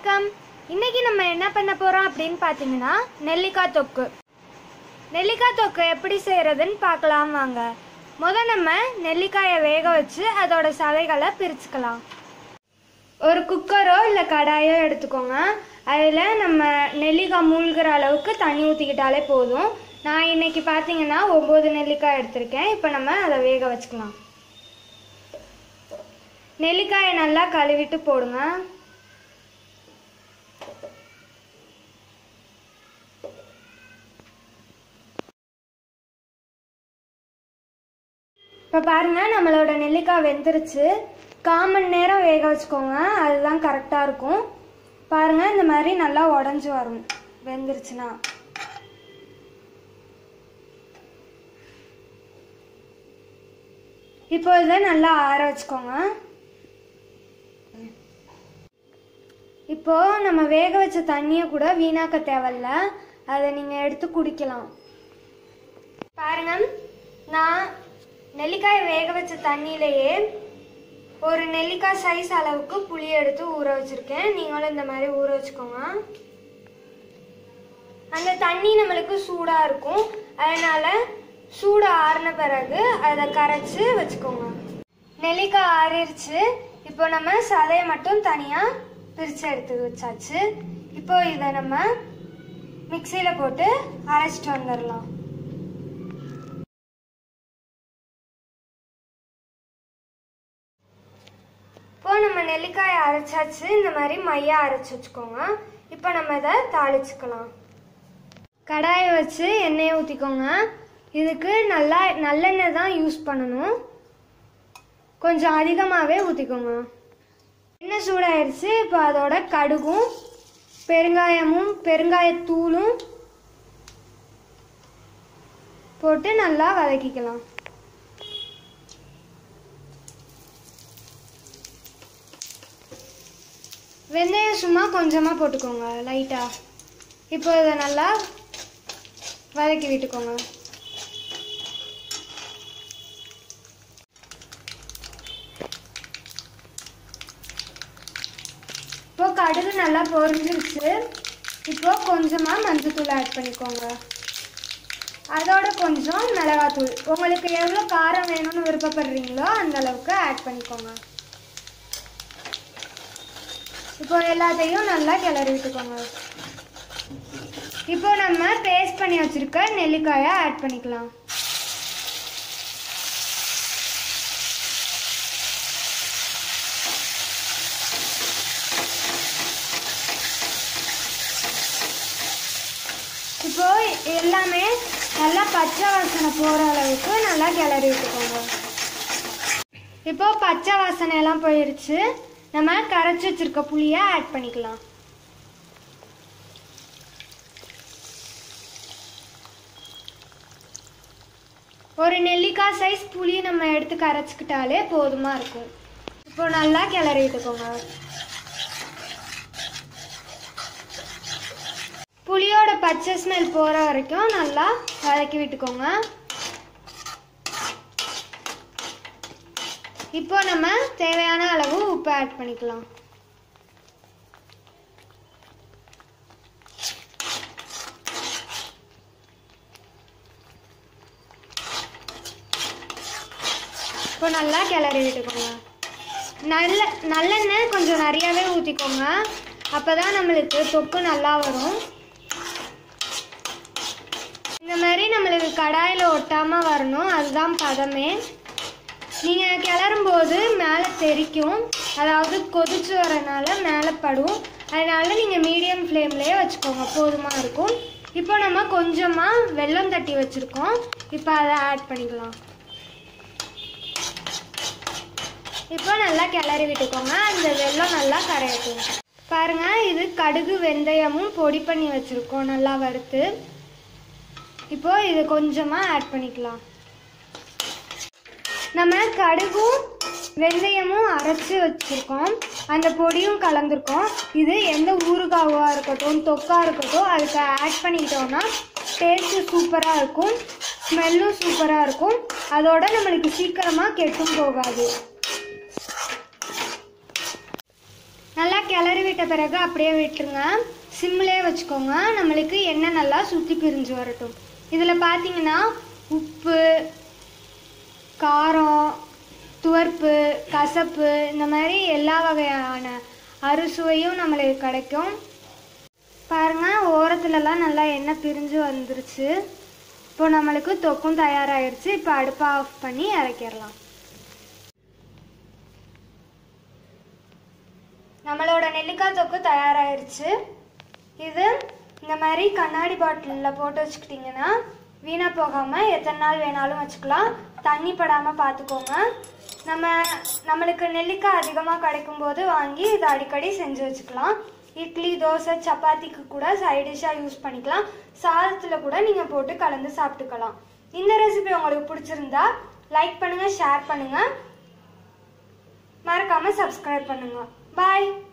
வணக்கம் இன்னைக்கு நம்ம என்ன பண்ண போறோம் அப்படின்னு பார்த்தீங்கன்னா நெல்லிக்காய் தொக்கு நெல்லிக்காய் தொக்கு எப்படி செய்யறதுன்னு பார்க்கலாம் வாங்க முத நம்ம நெல்லிக்காயை வேக வச்சு அதோட சதைகளை பிரிச்சுக்கலாம் ஒரு குக்கரோ இல்லை கடாயோ எடுத்துக்கோங்க அதில் நம்ம நெல்லிக்காய் மூழ்கிற அளவுக்கு தண்ணி ஊற்றிக்கிட்டாலே போதும் நான் இன்னைக்கு பார்த்தீங்கன்னா ஒம்பது நெல்லிக்காய் எடுத்திருக்கேன் இப்போ நம்ம அதை வேக வச்சுக்கலாம் நெல்லிக்காயை நல்லா கழுவிட்டு போடுங்க இப்போ பாருங்க நம்மளோட நெல்லிக்காய் வெந்துருச்சு கால் மணி நேரம் வேக வச்சுக்கோங்க அதுதான் கரெக்டாக இருக்கும் பாருங்க இந்த மாதிரி நல்லா உடஞ்சி வரும் வெந்துருச்சுன்னா இப்போ இதை நல்லா ஆற வச்சுக்கோங்க இப்போ நம்ம வேக வச்ச தண்ணியை கூட வீணாக்க தேவையில்ல அதை நீங்கள் எடுத்து குடிக்கலாம் பாருங்க நான் நெல்லிக்காயை வேக வச்ச தண்ணியிலேயே ஒரு நெல்லிக்காய் சைஸ் அளவுக்கு புளி எடுத்து ஊற வச்சிருக்கேன் நீங்களும் இந்த மாதிரி ஊற வச்சுக்கோங்க அந்த தண்ணி நம்மளுக்கு சூடாக இருக்கும் அதனால சூடு ஆறின பிறகு அதை கரைச்சி வச்சுக்கோங்க நெல்லிக்காய் ஆறிடுச்சு இப்போ நம்ம சதையை மட்டும் தனியாக பிரித்து எடுத்து வச்சாச்சு இப்போ இதை நம்ம மிக்சியில் போட்டு அரைச்சிட்டு வந்துடலாம் இப்போ நம்ம நெல்லிக்காயை அரைச்சாச்சு இந்த மாதிரி மையா அரைச்சி வச்சுக்கோங்க இப்போ நம்ம இதை தாளிச்சுக்கலாம் கடாயை வச்சு எண்ணெயை ஊற்றிக்கோங்க இதுக்கு நல்லா நல்லெண்ணெய் தான் யூஸ் பண்ணணும் கொஞ்சம் அதிகமாகவே ஊற்றிக்கோங்க எண்ணெய் சூடாயிருச்சு இப்போ அதோட கடுகும் பெருங்காயமும் பெருங்காயத்தூளும் போட்டு நல்லா வதக்கிக்கலாம் வெந்தயம் சும்மா கொஞ்சமாக போட்டுக்கோங்க லைட்டாக இப்போ இதை நல்லா வதக்கி விட்டுக்கோங்க இப்போ கடுகு நல்லா பொரிஞ்சிருச்சு இப்போ கொஞ்சமாக மஞ்சத்தூள் ஆட் பண்ணிக்கோங்க அதோட கொஞ்சம் மிளகாத்தூள் உங்களுக்கு எவ்வளோ காரம் வேணும்னு விருப்பப்படுறீங்களோ அந்த அளவுக்கு ஆட் பண்ணிக்கோங்க இப்போ எல்லாத்தையும் நல்லா கிளறி விட்டுக்கோங்க இப்போ நம்ம பேஸ்ட் பண்ணி வச்சிருக்க நெல்லிக்காயை ஆட் பண்ணிக்கலாம் இப்போ எல்லாமே நல்லா பச்சை வாசனை போகிற அளவுக்கு நல்லா கிளறி விட்டுக்கோங்க இப்போ பச்சை வாசனை எல்லாம் போயிருச்சு நம்ம கரைச்சி வச்சிருக்க புளியை ஆட் பண்ணிக்கலாம் ஒரு நெல்லிக்காய் சைஸ் புளி நம்ம எடுத்து கரைச்சிக்கிட்டாலே போதுமா இருக்கும் இப்போ நல்லா கிளறி விட்டுக்கோங்க புளியோட பச்சை ஸ்மெல் போகிற வரைக்கும் நல்லா வதக்கி விட்டுக்கோங்க இப்போ நம்ம தேவையான அளவு உப்பு ஆட் பண்ணிக்கலாம் இப்போ நல்லா கிளறி விட்டுக்கோங்க நல்ல நல்லெண்ணெய் கொஞ்சம் நிறையாவே ஊற்றிக்கோங்க அப்போ தான் நம்மளுக்கு தொக்கு நல்லா வரும் இந்த மாதிரி நம்மளுக்கு கடாயில் ஒட்டாமல் வரணும் அதுதான் பதமே நீங்கள் கிளறும்போது மேலே தெறிக்கும் அதாவது கொதிச்சு வரனால மேலே படும் அதனால நீங்கள் மீடியம் ஃப்ளேம்லேயே வச்சுக்கோங்க போதுமாக இருக்கும் இப்போ நம்ம கொஞ்சமாக வெல்லம் தட்டி வச்சுருக்கோம் இப்போ அதை ஆட் பண்ணிக்கலாம் இப்போ நல்லா கிளறி விட்டுக்கோங்க அந்த வெல்லம் நல்லா கரையட்டும் பாருங்க இது கடுகு வெந்தயமும் பொடி பண்ணி வச்சுருக்கோம் நல்லா வறுத்து இப்போ இது கொஞ்சமாக ஆட் பண்ணிக்கலாம் நம்ம கடுகும் வெந்தயமும் அரைச்சி வச்சுருக்கோம் அந்த பொடியும் கலந்துருக்கோம் இது எந்த ஊறுகாவாக இருக்கட்டும் தொக்காக இருக்கட்டும் அதுக்கு ஆட் பண்ணிக்கிட்டோம்னா டேஸ்ட்டு சூப்பராக இருக்கும் ஸ்மெல்லும் சூப்பராக இருக்கும் அதோட நம்மளுக்கு சீக்கிரமாக கெட்டும் போகாது நல்லா கிளறி விட்ட பிறகு அப்படியே விட்டுருங்க சிம்மிலே வச்சுக்கோங்க நம்மளுக்கு எண்ணெய் நல்லா சுற்றி பிரிஞ்சு வரட்டும் இதில் பார்த்தீங்கன்னா உப்பு காரம் துவர்ப்பு கசப்பு இந்த மாதிரி எல்லா வகையான அறுசுவையும் நம்மளுக்கு கிடைக்கும் பாருங்க ஓரத்துலலாம் நல்லா எண்ணெய் பிரிஞ்சு வந்துருச்சு இப்போ நம்மளுக்கு தொக்கும் தயாராகிருச்சு இப்போ அடுப்பை ஆஃப் பண்ணி இறக்கிடலாம் நம்மளோட நெல்லிக்காய் தொக்கு தயாராகிருச்சு இது இந்த மாதிரி கண்ணாடி பாட்டிலில் போட்டு வச்சுக்கிட்டிங்கன்னா வீணாக போகாமல் எத்தனை நாள் வேணாலும் வச்சுக்கலாம் தண்ணி படாமல் பார்த்துக்கோங்க நம்ம நம்மளுக்கு நெல்லிக்காய் அதிகமாக கிடைக்கும்போது வாங்கி இதை அடிக்கடி செஞ்சு வச்சுக்கலாம் இட்லி தோசை சப்பாத்திக்கு கூட சைட் டிஷ்ஷாக யூஸ் பண்ணிக்கலாம் சாதத்தில் கூட நீங்கள் போட்டு கலந்து சாப்பிட்டுக்கலாம் இந்த ரெசிபி உங்களுக்கு பிடிச்சிருந்தா லைக் பண்ணுங்கள் ஷேர் பண்ணுங்கள் மறக்காமல் சப்ஸ்கிரைப் பண்ணுங்கள் பாய்